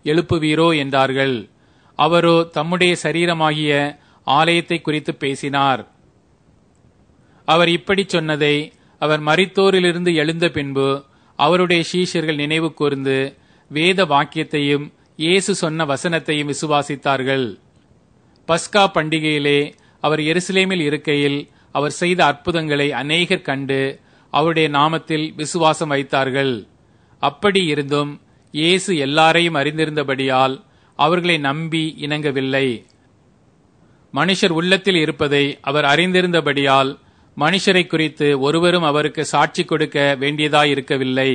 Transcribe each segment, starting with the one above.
எழுப்புவீரோ என்றார்கள் அவரோ தம்முடைய சரீரமாகிய ஆலயத்தை குறித்து பேசினார் அவர் இப்படி சொன்னதை அவர் மரித்தோரிலிருந்து எழுந்த பின்பு அவருடைய சீஷர்கள் நினைவு கூர்ந்து வேத வாக்கியத்தையும் இயேசு சொன்ன வசனத்தையும் விசுவாசித்தார்கள் பஸ்கா பண்டிகையிலே அவர் எருசலேமில் இருக்கையில் அவர் செய்த அற்புதங்களை அநேகர் கண்டு அவருடைய நாமத்தில் விசுவாசம் வைத்தார்கள் அப்படி இருந்தும் இயேசு எல்லாரையும் அறிந்திருந்தபடியால் அவர்களை நம்பி இணங்கவில்லை மனுஷர் உள்ளத்தில் இருப்பதை அவர் அறிந்திருந்தபடியால் மனுஷரை குறித்து ஒருவரும் அவருக்கு சாட்சி கொடுக்க வேண்டியதாயிருக்கவில்லை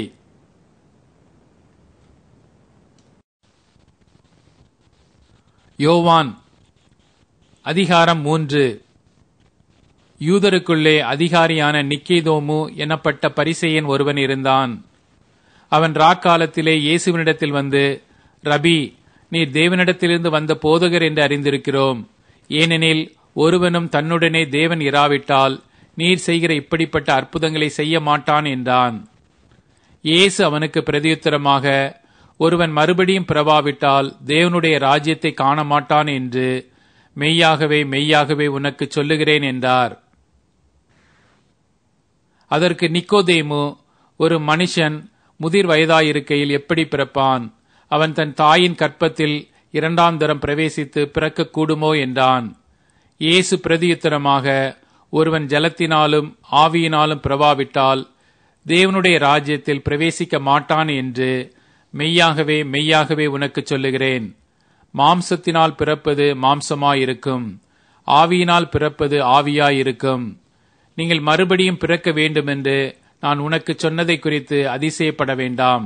யோவான் அதிகாரம் மூன்று யூதருக்குள்ளே அதிகாரியான நிக்கேதோமு எனப்பட்ட பரிசெயன் ஒருவன் இருந்தான் அவன் ராக்காலத்திலே இயேசுவினிடத்தில் வந்து ரபி நீர் தேவனிடத்திலிருந்து வந்த போதகர் என்று அறிந்திருக்கிறோம் ஏனெனில் ஒருவனும் தன்னுடனே தேவன் இராவிட்டால் நீர் செய்கிற இப்படிப்பட்ட அற்புதங்களை செய்ய மாட்டான் என்றான் இயேசு அவனுக்கு பிரதியுத்தரமாக ஒருவன் மறுபடியும் பிறவாவிட்டால் தேவனுடைய ராஜ்யத்தை காண மாட்டான் என்று மெய்யாகவே மெய்யாகவே உனக்கு சொல்லுகிறேன் என்றார் அதற்கு நிக்கோதேமு ஒரு மனுஷன் முதிர் வயதாயிருக்கையில் எப்படி பிறப்பான் அவன் தன் தாயின் கற்பத்தில் இரண்டாம் தரம் பிரவேசித்து பிறக்க கூடுமோ என்றான் இயேசு பிரதியுத்தரமாக ஒருவன் ஜலத்தினாலும் ஆவியினாலும் பிறவாவிட்டால் தேவனுடைய ராஜ்யத்தில் பிரவேசிக்க மாட்டான் என்று மெய்யாகவே மெய்யாகவே உனக்கு சொல்லுகிறேன் மாம்சத்தினால் பிறப்பது மாம்சமாயிருக்கும் ஆவியினால் பிறப்பது ஆவியாயிருக்கும் நீங்கள் மறுபடியும் பிறக்க வேண்டுமென்று நான் உனக்கு சொன்னதை குறித்து அதிசயப்பட வேண்டாம்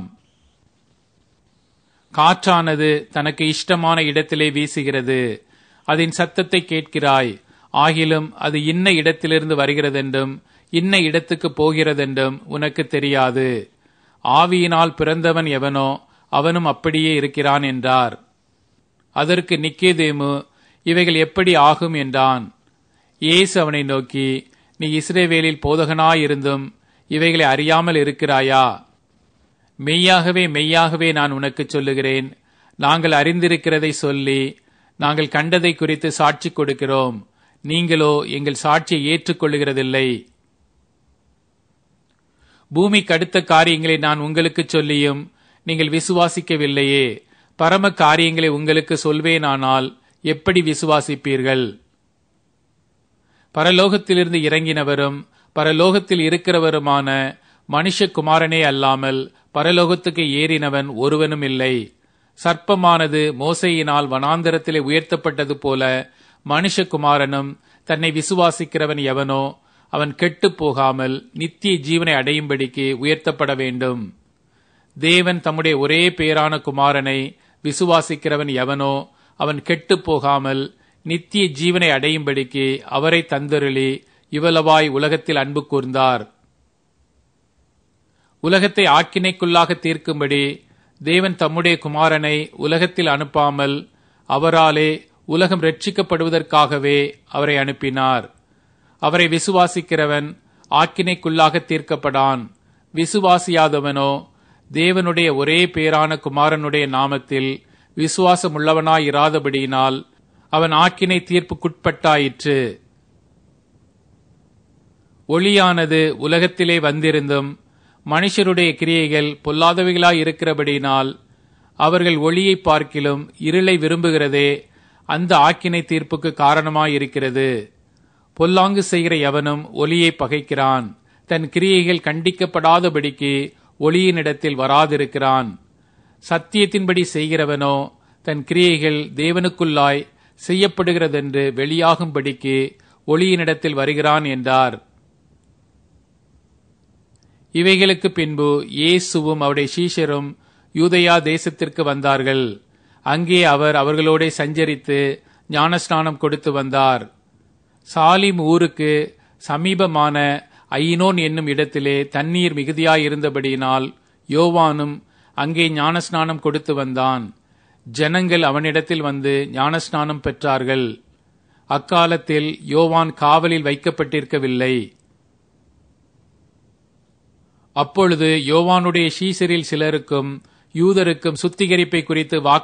காற்றானது தனக்கு இஷ்டமான இடத்திலே வீசுகிறது அதன் சத்தத்தை கேட்கிறாய் ஆகிலும் அது இன்ன இடத்திலிருந்து வருகிறதென்றும் இன்ன இடத்துக்கு போகிறதென்றும் உனக்கு தெரியாது ஆவியினால் பிறந்தவன் எவனோ அவனும் அப்படியே இருக்கிறான் என்றார் அதற்கு நிக்கேதேமு இவைகள் எப்படி ஆகும் என்றான் இயேசு அவனை நோக்கி நீ இஸ்ரேவேலில் போதகனாயிருந்தும் இவைகளை அறியாமல் இருக்கிறாயா மெய்யாகவே மெய்யாகவே நான் உனக்கு சொல்லுகிறேன் நாங்கள் அறிந்திருக்கிறதை சொல்லி நாங்கள் கண்டதை குறித்து சாட்சி கொடுக்கிறோம் நீங்களோ எங்கள் சாட்சியை ஏற்றுக்கொள்ளுகிறதில்லை பூமிக்கு அடுத்த காரியங்களை நான் உங்களுக்கு சொல்லியும் நீங்கள் விசுவாசிக்கவில்லையே பரம காரியங்களை உங்களுக்கு சொல்வேனானால் எப்படி விசுவாசிப்பீர்கள் பரலோகத்திலிருந்து இறங்கினவரும் பரலோகத்தில் இருக்கிறவருமான மனுஷகுமாரனே அல்லாமல் பரலோகத்துக்கு ஏறினவன் ஒருவனும் இல்லை சர்ப்பமானது மோசையினால் வனாந்தரத்திலே உயர்த்தப்பட்டது போல மனுஷகுமாரனும் தன்னை விசுவாசிக்கிறவன் எவனோ அவன் கெட்டுப் போகாமல் நித்திய ஜீவனை அடையும்படிக்கு உயர்த்தப்பட வேண்டும் தேவன் தம்முடைய ஒரே பேரான குமாரனை விசுவாசிக்கிறவன் எவனோ அவன் கெட்டுப் போகாமல் நித்திய ஜீவனை அடையும்படிக்கு அவரை தந்தருளி இவ்வளவாய் உலகத்தில் அன்பு கூர்ந்தார் உலகத்தை ஆக்கினைக்குள்ளாக தீர்க்கும்படி தேவன் தம்முடைய குமாரனை உலகத்தில் அனுப்பாமல் அவராலே உலகம் ரட்சிக்கப்படுவதற்காகவே அவரை அனுப்பினார் அவரை விசுவாசிக்கிறவன் ஆக்கினைக்குள்ளாக தீர்க்கப்படான் விசுவாசியாதவனோ தேவனுடைய ஒரே பேரான குமாரனுடைய நாமத்தில் விசுவாசமுள்ளவனாயிராதபடியினால் அவன் ஆக்கினை தீர்ப்புக்குட்பட்டாயிற்று ஒளியானது உலகத்திலே வந்திருந்தும் மனுஷருடைய கிரியைகள் பொல்லாதவைகளாய் இருக்கிறபடியினால் அவர்கள் ஒளியை பார்க்கிலும் இருளை விரும்புகிறதே அந்த ஆக்கினை தீர்ப்புக்கு காரணமாயிருக்கிறது பொல்லாங்கு செய்கிற எவனும் ஒளியை பகைக்கிறான் தன் கிரியைகள் கண்டிக்கப்படாதபடிக்கு ஒளியினிடத்தில் வராதிருக்கிறான் சத்தியத்தின்படி செய்கிறவனோ தன் கிரியைகள் தேவனுக்குள்ளாய் செய்யப்படுகிறதென்று வெளியாகும்படிக்கு ஒளியினிடத்தில் வருகிறான் என்றார் இவைகளுக்கு பின்பு இயேசுவும் அவருடைய சீஷரும் யூதயா தேசத்திற்கு வந்தார்கள் அங்கே அவர் அவர்களோட சஞ்சரித்து ஞானஸ்நானம் கொடுத்து வந்தார் சாலிம் ஊருக்கு சமீபமான ஐனோன் என்னும் இடத்திலே தண்ணீர் மிகுதியாயிருந்தபடியினால் யோவானும் அங்கே ஞானஸ்நானம் கொடுத்து வந்தான் ஜனங்கள் அவனிடத்தில் வந்து ஞானஸ்நானம் பெற்றார்கள் அக்காலத்தில் யோவான் காவலில் வைக்கப்பட்டிருக்கவில்லை அப்பொழுது யோவானுடைய சீசரில் சிலருக்கும் யூதருக்கும் சுத்திகரிப்பை குறித்து வாக்கு